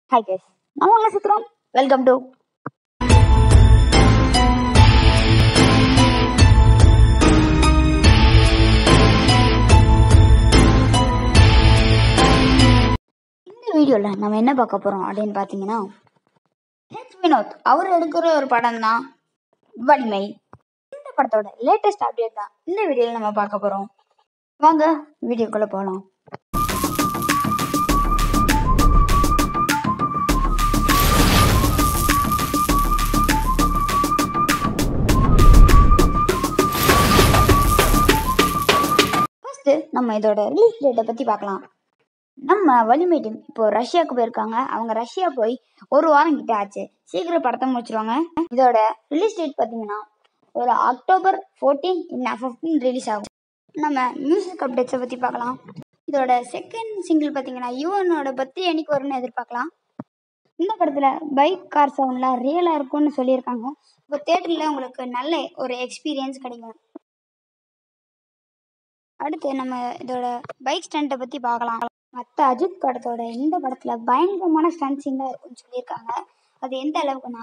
hi guys நம்ம உங்களை சுத்துறோம் welcome to இந்த வீடியோவில் நம்ம என்ன பார்க்க போகிறோம் அப்படின்னு பார்த்தீங்கன்னா ஹெச் வினோத் அவர் எடுக்கிற ஒரு படம் தான் வலிமை இந்த படத்தோட லேட்டஸ்ட் அப்டேட் தான் இந்த வீடியோவில் நம்ம பார்க்க போகிறோம் வாங்க வீடியோக்குள்ளே போகலாம் ஃபர்ஸ்ட் நம்ம இதோட ரிலீஸ் டேட்டை பற்றி பார்க்கலாம் நம்ம வலிமை டீம் இப்போ ரஷ்யாவுக்கு போயிருக்காங்க அவங்க ரஷ்யா போய் ஒரு வாரம் கிட்ட ஆச்சு சீக்கிரம் படத்தை முடிச்சிருவாங்க இதோட ரிலீஸ் டேட் பார்த்தீங்கன்னா ஒரு அக்டோபர் ஃபோர்டீன் இல்லை ஃபிஃப்டீன் ரிலீஸ் ஆகும் நம்ம மியூசிக் அப்டேட்ஸை பற்றி பார்க்கலாம் இதோட செகண்ட் சிங்கிள் பார்த்தீங்கன்னா யூஎனோட பற்றி என்னைக்கு வரும்னு எதிர்பார்க்கலாம் இந்த படத்தில் பைக் கார் சவுண்ட்லாம் ரியலாக இருக்கும்னு சொல்லியிருக்காங்க இப்போ தேட்டரில் உங்களுக்கு நல்ல ஒரு எக்ஸ்பீரியன்ஸ் கிடைக்கும் அடுத்து நம்ம இதோட பைக் ஸ்டண்ட்டை பற்றி பார்க்கலாம் மற்ற அஜித் படத்தோட இந்த படத்தில் பயங்கரமான ஸ்டண்ட் சீன்லாம் இருக்குன்னு சொல்லியிருக்காங்க அது எந்த அளவுக்குன்னா